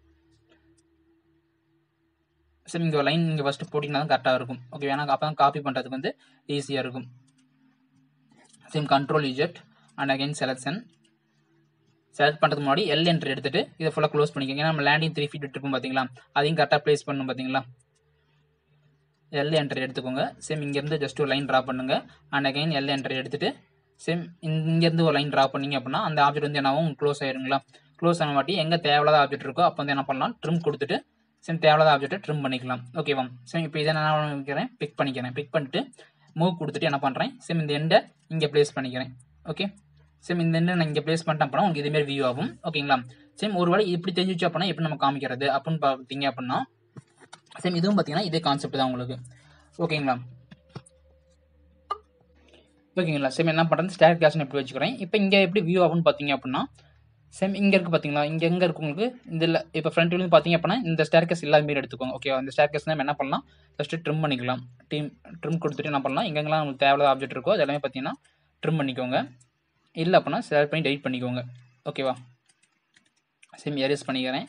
சேம் இங்கே லைன் இங்கே ஃபஸ்ட்டு போட்டிங்கன்னா தான் கரெக்டாக இருக்கும் ஓகே ஏன்னா அப்போ தான் காப்பி பண்ணுறதுக்கு வந்து ஈஸியாக இருக்கும் same control Z and again selection select பண்ணுறதுக்கு முன்னாடி எல் என்ட்ரு எடுத்துட்டு இதை ஃபுல்லாக க்ளோஸ் பண்ணிக்கோங்க ஏன்னா நம்ம லேண்டிங் த்ரீ ஃபீட் விட்டுருப்போம் பார்த்தீங்களா அதையும் கரெக்டாக ப்ளேஸ் பண்ணணும் பார்த்தீங்களா எல் என்ட்ரு எடுத்துக்கோங்க சேம் இங்கேருந்து ஜஸ்ட் ஒரு லைன் ட்ரா பண்ணுங்க அண்ட் அகைன் எல் என்ட்ரு எடுத்துட்டு சேம் இங்கேருந்து ஒரு லைன் ட்ரா பண்ணீங்க அப்படின்னா அந்த ஆப்ஜெக்ட் வந்து என்னாவும் க்ளோஸ் ஆயிருங்களா க்ளோஸ் ஆன வாட்டி எங்கே தேவையில்லாத ஆப்ஜெக்ட் இருக்கோ அப்போ வந்து என்ன பண்ணலாம் ட்ரிம் கொடுத்துட்டு சேம் தேவையில்லாத ஆப்ஜெக்ட்டை ட்ரிம் பண்ணிக்கலாம் ஓகேவா சேம் இப்போ இதை நான் என்ன பண்ணிக்கிறேன் பிக் பண்ணிக்கிறேன் பிக் பண்ணிட்டு மூவ் கொடுத்துட்டு என்ன பண்ணுறேன் சேம் இந்த எண்டை இங்கே ப்ளேஸ் பண்ணிக்கிறேன் ஓகே சேம் இந்த எண்டை நான் இங்கே ப்ளேஸ் பண்ணிட்டேன் அப்படின்னா உங்களுக்கு இதேமாரி வியூ ஆகும் ஓகேங்களா சேம் ஒரு வேளை இப்படி தெரிஞ்சிச்சு அப்படின்னா எப்படி நம்ம காமிக்கிறது அப்படின்னு பார்த்தீங்க அப்படின்னா சேம் இதுவும் பார்த்தீங்கன்னா இதே கான்செப்ட் தான் உங்களுக்கு ஓகேங்களா ஓகேங்களா சேம் என்ன பண்ணுறது ஸ்டேர் கேஷ்னு எப்படி வச்சுக்கிறேன் இப்போ இங்கே எப்படி வியூ ஆகும்னு பார்த்தீங்க அப்படின்னா சேம் இங்கே இருக்குது பார்த்தீங்களா இங்கே எங்கே இருக்கு உங்களுக்கு இதில் இப்போ ஃப்ரண்ட் வியூ பார்த்தீங்க அப்படின்னா இந்த ஸ்டேர் கேஸ் எல்லா மாரி எடுத்துக்கோங்க ஓகே அந்த ஸ்டேர் கேஸ் நம்ம என்ன பண்ணலாம் ஃபஸ்ட்டு ட்ரிம் பண்ணிக்கலாம் டீம் ட்ரிம் கொடுத்துட்டு என்ன பண்ணலாம் எங்கெங்கெல்லாம் உங்களுக்கு தேவையில்லாத ஆப்ஜெக்ட் இருக்கோ அது எல்லாமே பார்த்தீங்கன்னா ட்ரிம் பண்ணிக்கோங்க இல்லை அப்படின்னா செலக்ட் பண்ணி டெலிட் பண்ணிக்கோங்க ஓகேவா சேம் எரேஸ் பண்ணிக்கிறேன்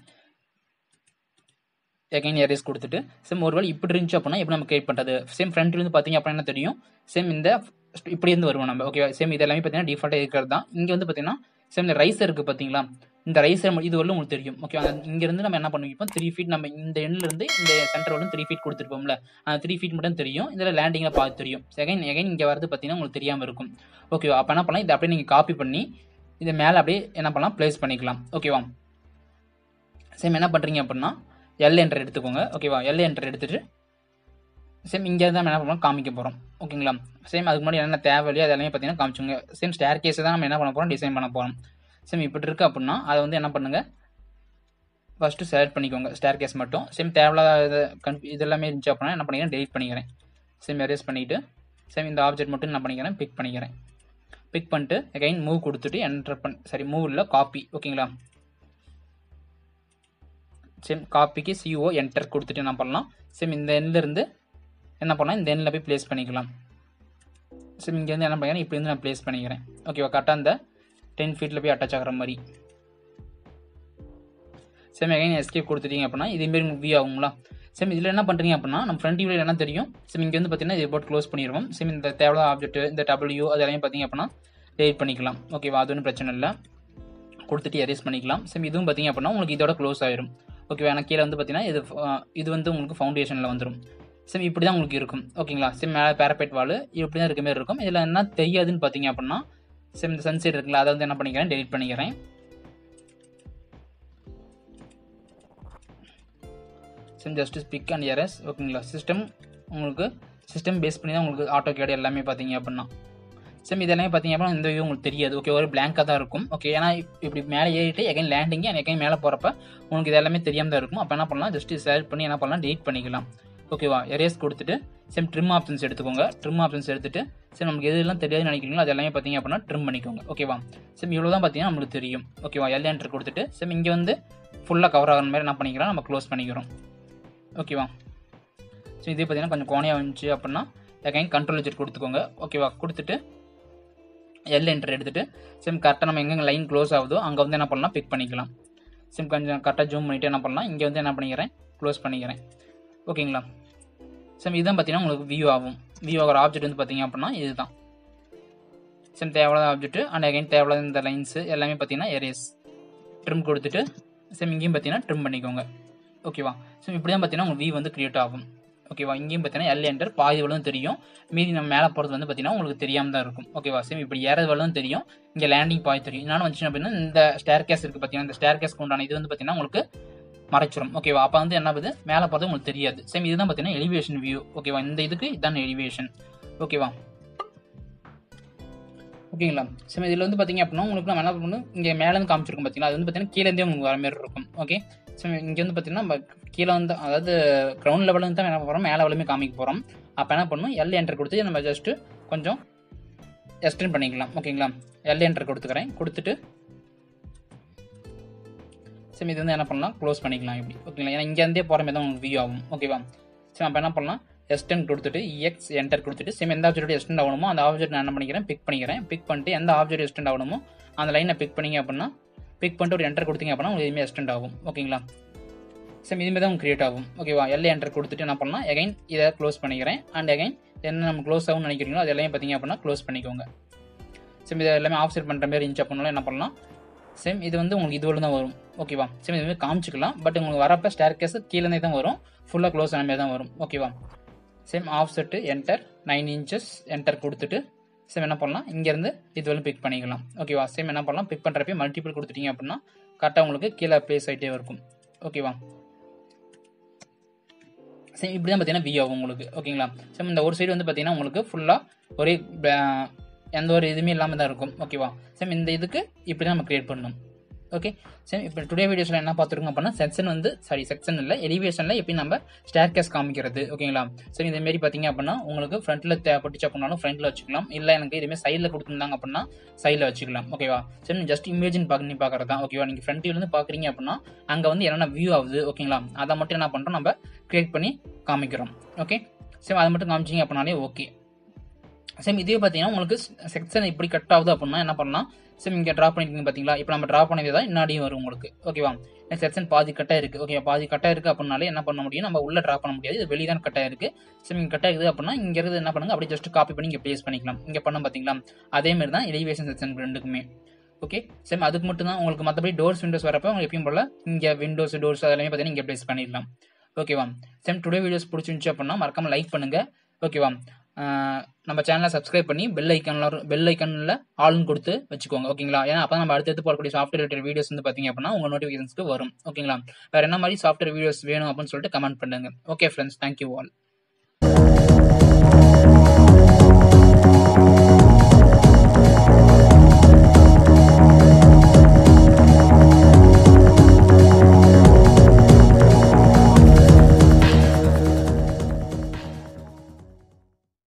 எகைன் எரேஸ் கொடுத்துட்டு சேம் ஒரு வேளை இப்படி இருந்துச்சு அப்படின்னா எப்படி நம்ம கிரியேட் பண்ணுறது சேம் ஃப்ரண்ட் இருந்து பார்த்தீங்க அப்படின்னா என்ன தெரியும் சேம் இந்த இப்படி இருந்து வருவோம் நம்ம ஓகே சேம் இது எல்லாமே பார்த்தீங்கன்னா டிஃபால்ட்டாக இருக்கிறது தான் இங்கே வந்து பார்த்தீங்கன்னா சேம் இந்த ரைஸர் இருக்குது பார்த்தீங்களா இந்த ரைஸர் இது வரலும் உங்களுக்கு தெரியும் ஓகே அந்த இங்கேருந்து நம்ம என்ன பண்ணுவோம் த்ரீ ஃபீட் நம்ம இந்த எண்ணிலிருந்து இந்த சென்டர் வரலும் த்ரீ ஃபீட் கொடுத்துருப்போம்ல அந்த த்ரீ ஃபீட் மட்டும் தெரியும் இதில் லேண்டிங்கில் பார்த்து தெரியும் செகண்ட் எகைன் இங்கே வரது பார்த்தீங்கன்னா உங்களுக்கு தெரியாமல் இருக்கும் ஓகேவா அப்போ என்ன பண்ணலாம் இதை அப்படியே நீங்கள் காப்பி பண்ணி இதை மேலே அப்படியே என்ன பண்ணலாம் ப்ளேஸ் பண்ணிக்கலாம் ஓகேவா சேம் என்ன பண்ணுறீங்க அப்படின்னா எல் என்டர் எடுத்துக்கோங்க ஓகேவா எல் என்டர் எடுத்துட்டு சேம் இங்கே தான் நம்ம என்ன பண்ணலாம் காமிக்க போகிறோம் ஓகேங்களா சேம் அதுக்கு முன்னாடி என்னென்ன தேவையில்லையோ அது எல்லாமே பார்த்தீங்கன்னா காமிச்சுங்க சேம் ஸ்டேர் கேஸை தான் நம்ம என்ன பண்ண போகிறோம் டிசைன் பண்ண போகிறோம் சேம் இப்படி இருக்குது அப்படின்னா அதை வந்து என்ன பண்ணுங்கள் ஃபஸ்ட்டு செலக்ட் பண்ணிக்கோங்க ஸ்டேர் கேஸ் மட்டும் சேம் தேவையில்லாத கன்ஃபி இது எல்லாமே இருந்துச்சு அப்படின்னா என்ன பண்ணிக்கிறேன் டெலிட் பண்ணிக்கிறேன் சேம் எரேஸ் பண்ணிவிட்டு சேம் இந்த ஆப்ஜெக்ட் மட்டும் என்ன பண்ணிக்கிறேன் பிக் பண்ணிக்கிறேன் பிக் பண்ணிட்டு அகைன் மூவ் கொடுத்துட்டு என்டர் பண் சாரி மூவ் இல்லை காப்பி ஓகேங்களா சேம் காப்பிக்கு சிஓ என்டர் கொடுத்துட்டு என்ன பண்ணலாம் சேம் இந்த எண்ணில் இருந்து என்ன பண்ணலாம் இந்த எண்ணில் போய் ப்ளேஸ் பண்ணிக்கலாம் சேம் இங்கேருந்து என்ன பண்ணிக்கிறேன் இப்படி இருந்து நான் ப்ளேஸ் பண்ணிக்கிறேன் ஓகேவா கரெக்டாக அந்த டென் ஃபீட்டில் போய் அட்டாச் ஆகிற மாதிரி சேம் எகைன் எஸ்கேப் கொடுத்துட்டீங்க அப்படின்னா இதேமாரி உங்களுக்கு வியூ ஆகுங்களா சேம் இதில் என்ன பண்ணுறீங்க அப்படின்னா நம்ம ஃப்ரண்ட் வியூவில் என்ன தெரியும் சேம் இங்கே வந்து பார்த்தீங்கன்னா இது போட்டு க்ளோஸ் பண்ணிடுவோம் சேம் இந்த தேவையான ஆப்ஜெக்ட் இந்த டபிள்யூ அதெல்லாம் பார்த்தீங்க அப்படின்னா டெலிட் பண்ணிக்கலாம் ஓகேவா அது ஒன்றும் பிரச்சனை இல்லை கொடுத்துட்டு எரேஸ் பண்ணிக்கலாம் சேம் இதுவும் பார்த்தீங்க அப்படின்னா உங்களுக்கு இதோட க்ளோஸ் ஆயிரும் ஓகேவா எனக்கு கீழே வந்து பார்த்தீங்கன்னா இது அஹ், இது வந்து உங்களுக்கு ஃபவுண்டேஷனில் வந்துடும் சேம் இப்படி தான் உங்களுக்கு இருக்கும் ஓகேங்களா சேம் மேலே பேரபெட் வால் இப்படி தான் இருக்க மாதிரி இருக்கும் இதில் என்ன தெரியாதுன்னு பார்த்தீங்க அப்படின்னா சேம் இந்த சன்செட் இருக்குல்ல அதை வந்து என்ன பண்ணிக்கிறேன் டெலிட் பண்ணிக்கிறேன் same just pick and erase ஓகேங்களா சிஸ்டம் உங்களுக்கு சிஸ்டம் பேஸ் பண்ணி தான் உங்களுக்கு ஆட்டோ கேட் எல்லாமே பார்த்தீங்க அப்படின்னா சிம் இதெல்லாமே பார்த்தீங்க அப்படின்னா இந்த வியூ உங்களுக்கு தெரியாது ஓகே ஒரு பிளாங்காக தான் இருக்கும் ஓகே ஏன்னா இப்~ இப்படி மேலே ஏறிட்டு எகைன் லேண்டிங் எகைன் மேலே போகிறப்ப உங்களுக்கு இது எல்லாமே தெரியாம தான் இருக்கும் அப்போ என்ன பண்ணலாம் ஜஸ்ட் செலக்ட் பண்ணி என்ன பண்ணலாம் டெலிட் பண்ணிக்கலாம் ஓகேவா எரேஸ் கொடுத்துட்டு சேம் ட்ரிம் ஆப்ஷன்ஸ் எடுத்துக்கோங்க ட்ரிம் ஆப்ஷன்ஸ் எடுத்துட்டு சரி நமக்கு எதெல்லாம் தெரியாதுன்னு நினைக்கிறீங்களோ அது எல்லாமே பார்த்தீங்க அப்படின்னா ட்ரிம் பண்ணிக்கோங்க ஓகேவா சேம் இவ்வளோ தான் பார்த்தீங்கன்னா நம்மளுக்கு தெரியும் ஓகேவா எல் என்டர் கொடுத்துட்டு சேம் இங்கே வந்து ஃபுல்லாக கவர் ஆகிற மாதிரி என்ன பண்ணிக்கிறோம் நம்ம க்ளோஸ் பண்ணிக்கிறோம் ஓகேவா ஸோ இதே பார்த்தீங்கன்னா கொஞ்சம் கோணையாக வந்துச்சு அப்படின்னா எகைன் கண்ட்ரோல் வச்சுட்டு கொடுத்துக்கோங்க ஓகேவா கொடுத்துட்டு எல் என்டர் எடுத்துட்டு சிம் கரெக்டாக நம்ம எங்கெங்கே லைன் க்ளோஸ் ஆகுதோ அங்கே வந்து என்ன பண்ணலாம் பிக் பண்ணிக்கலாம் சிம் கொஞ்சம் கரெக்டாக ஜூம் பண்ணிவிட்டு என்ன பண்ணலாம் இங்கே வந்து என்ன பண்ணிக்கிறேன் க்ளோஸ் பண்ணிக்கிறேன் ஓகேங்களா சிம் இதுதான் பார்த்தீங்கன்னா உங்களுக்கு வியூ ஆகும் வியூ ஆகிற ஆப்ஜெக்ட் வந்து பார்த்தீங்க அப்படின்னா இதுதான் சிம் தேவையில்லாத ஆப்ஜெக்ட் அண்ட் அகைன் தேவையில்லாத இந்த லைன்ஸு எல்லாமே பார்த்தீங்கன்னா எரேஸ் ட்ரிம் கொடுத்துட்டு சிம் இங்கேயும் பார்த்தீங்கன்னா ட்ரிம் பண்ணிக்கோங்க ஓகேவா ஸோ இப்படி தான் பார்த்தீங்கன்னா உங்களுக்கு வியூ வந்து கிரியேட் ஆகும் ஓகேவா இங்கேயும் பார்த்தீங்கன்னா எல் என்டர் பாதி வளம் தெரியும் மீதி நம்ம மேலே போகிறது வந்து பார்த்தீங்கன்னா உங்களுக்கு தெரியாமல் தான் இருக்கும் ஓகேவா சேம் இப்படி ஏறது வளம் தெரியும் இங்கே லேண்டிங் பாய் தெரியும் என்னன்னு வந்துச்சு அப்படின்னா இந்த ஸ்டேர் கேஸ் இருக்குது பார்த்தீங்கன்னா இந்த ஸ்டேர் கேஸ்க்கு உண்டான இது வந்து பார்த்தீங்கன்னா உங்களுக்கு மறைச்சிரும் ஓகேவா அப்போ வந்து என்ன ஆகுது மேலே போகிறது உங்களுக்கு தெரியாது சேம் இதுதான் பார்த்தீங்கன்னா எலிவேஷன் வியூ ஓகேவா இந்த இதுக்கு இதான் எலிவேஷன் ஓகேவா ஓகேங்களா சரி இதில் வந்து பார்த்தீங்க அப்படின்னா உங்களுக்கு நம்ம என்ன பண்ணணும் இங்கே மேலேருந்து காமிச்சிருக்கோம் பார்த்தீங்களா அது வந்து பார்த்தீங்கன்னா கீழேருந்தே உங்களுக்கு வர மாதிரி இருக்கும் ஓகே ஸோ இங்கே வந்து பார்த்தீங்கன்னா நம்ம கீழே வந்து அதாவது கிரவுண்ட் லெவலில் தான் என்ன போகிறோம் மேலே லெவலுமே காமிக்க போகிறோம் அப்போ என்ன பண்ணணும் எல் என்டர் கொடுத்து நம்ம ஜஸ்ட்டு கொஞ்சம் எக்ஸ்டெண்ட் பண்ணிக்கலாம் ஓகேங்களா எல் என்டர் கொடுத்துக்கிறேன் கொடுத்துட்டு சரி இது வந்து என்ன பண்ணலாம் க்ளோஸ் பண்ணிக்கலாம் இப்படி ஓகேங்களா ஏன்னா இங்கேருந்தே போகிற மாதிரி தான் உங்களுக்கு வியூ ஆகும் ஓகேவா சரி அப்போ என்ன பண்ணலாம் எஸ்டென்ட் கொடுத்துட்டு எக்ஸ் என்டர் கொடுத்துட்டு சேம் எந்த ஆப்ஜெக்ட் எஸ்டென்ட் ஆகணுமோ அந்த ஆப்ஜெக்ட் நான் என்ன பண்ணிக்கிறேன் பிக் பண்ணிக்கிறேன் பிக் பண்ணிட்டு எந்த ஆப்ஜெக்ட் எஸ்டென்ட் ஆகணுமோ அந்த லைனை பிக் பண்ணீங்க அப்படின்னா பிக் பண்ணிட்டு ஒரு என்டர் கொடுத்தீங்க அப்படின்னா உங்களுக்கு இதுமாதிரி எஸ்டென்ட் ஆகும் ஓகேங்களா சேம் இதுமாதிரி தான் கிரியேட் ஆகும் ஓகேவா எல்லை என்டர் கொடுத்துட்டு என்ன பண்ணலாம் எகைன் இதை க்ளோஸ் பண்ணிக்கிறேன் அண்ட் எகைன் என்ன நம்ம க்ளோஸ் ஆகும்னு நினைக்கிறீங்களோ அது எல்லாமே பார்த்தீங்க அப்படின்னா க்ளோஸ் பண்ணிக்கோங்க சேம் இதை எல்லாமே ஆஃப்செட் பண்ணுற மாதிரி இருந்துச்சு அப்படின்னாலும் என்ன பண்ணலாம் சேம் இது வந்து உங்களுக்கு இதுவரை தான் வரும் ஓகேவா சேம் இது மாதிரி காமிச்சிக்கலாம் பட் உங்களுக்கு வரப்போ ஸ்டேர் கேஸ் கீழே தான் வரும் ஃபுல்லாக க்ளோஸ் ஆன மாதிரி தான் வரும் ஓகேவா same offset enter nine inches enter கொடுத்துட்டு சேம் என்ன பண்ணலாம் இங்கேருந்து இது வரையும் பிக் பண்ணிக்கலாம் ஓகேவா சேம் என்ன பண்ணலாம் பிக் பண்ணுறப்ப மல்டிபிள் கொடுத்துட்டீங்க அப்படின்னா கரெக்டாக உங்களுக்கு கீழே ப்ளேஸ் ஆகிட்டே இருக்கும் ஓகேவா சேம் இப்படி தான் பார்த்தீங்கன்னா வியூ ஆகும் உங்களுக்கு ஓகேங்களா சேம் இந்த ஒரு சைடு வந்து பார்த்தீங்கன்னா உங்களுக்கு ஃபுல்லாக ஒரே ப- எந்த ஒரு இதுவுமே இல்லாமல் தான் இருக்கும் ஓகேவா சேம் இந்த இதுக்கு இப்படி தான் நம்ம கிரியேட் பண்ணணும் ஓகே சரி இப்போ டுடே வீடியோஸில் என்ன பார்த்துருக்கோம் அப்படின்னா செக்ஷன் வந்து சாரி செக்ஷன் இல்லை எலிவேஷனில் எப்படி நம்ம ஸ்டேர் கேஸ் காமிக்கிறது ஓகேங்களா சரி இதேமாரி பார்த்தீங்க அப்படின்னா உங்களுக்கு ஃப்ரண்ட்டில் தேவைப்பட்டுச்சு அப்படின்னாலும் ஃப்ரண்ட்டில் வச்சுக்கலாம் இல்லை எனக்கு இதுமாரி சைடில் கொடுத்துருந்தாங்க அப்படின்னா சைடில் வச்சுக்கலாம் ஓகேவா சரி ஜஸ்ட் இமேஜின் பண்ணி பார்க்குறது தான் ஓகேவா நீங்கள் ஃப்ரண்ட் வியூலேருந்து பார்க்குறீங்க அப்படின்னா அங்கே வந்து என்னென்ன வியூ ஆகுது ஓகேங்களா அதை மட்டும் என்ன பண்ணுறோம் நம்ம கிரியேட் பண்ணி காமிக்கிறோம் ஓகே சரி அதை மட்டும் காமிச்சிங்க அப்படின்னாலே ஓகே சேம் இதே பார்த்தீங்கன்னா உங்களுக்கு செக்ஷன் இப்படி கட் ஆகுது அப்படின்னா என்ன பண்ணலாம் சேம் இங்கே ட்ரா பண்ணிருக்கீங்க பார்த்தீங்களா இப்போ நம்ம ட்ரா பண்ணதே தான் இன்னாடியும் வரும் உங்களுக்கு ஓகேவா செக்ஷன் பாதி கட்டாக இருக்குது ஓகே பாதி கட்டாக இருக்குது அப்படின்னாலே என்ன பண்ண முடியும் நம்ம உள்ள ட்ரா பண்ண முடியாது இது வெளியே தான் கட்டாக இருக்குது சேம் இங்கே கட்டாக இருக்குது அப்படின்னா இங்கே இருந்து என்ன பண்ணுங்க அப்படியே ஜஸ்ட் காப்பி பண்ணி இங்கே ப்ளேஸ் பண்ணிக்கலாம் இங்கே பண்ண பார்த்தீங்களா அதே மாதிரி தான் எலிவேஷன் செக்ஷன் ரெண்டுக்குமே ஓகே சேம் அதுக்கு மட்டும் தான் உங்களுக்கு மற்றபடி டோர்ஸ் விண்டோஸ் வரப்போ உங்களுக்கு எப்பயும் போல இங்கே விண்டோஸ் டோர்ஸ் அதெல்லாமே பார்த்தீங்கன்னா இங்கே ப்ளேஸ் பண்ணிடலாம் ஓகேவா சேம் டுடே வீடியோஸ் பிடிச்சிருந்துச்சு அப்படின்னா மறக்காம லைக் பண்ணுங்க ஓகேவா ஆஹ் நம்ம சேனலை சப்ஸ்கிரைப் பண்ணி பெல் ஐக்கன்ல பெல் ஐக்கனில் ஆல்னு கொடுத்து வச்சுக்கோங்க ஓகேங்களா ஏன்னா அப்போ நம்ம அடுத்தடுத்து போடக்கூடிய சாஃப்ட்வேர் ரிலேட்டட் வீடியோஸ் வந்து பார்த்தீங்க அப்படின்னா உங்கள் நோட்டிஃபிகேஷன்ஸ்க்கு வரும் ஓகேங்களா வேற என்ன மாதிரி சாஃப்ட்வேர் வீடியோஸ் வேணும் அப்படின்னு சொல்லிட்டு கமெண்ட் பண்ணுங்க ஓகே ஃப்ரெண்ட்ஸ் தேங்க்யூ ஆல்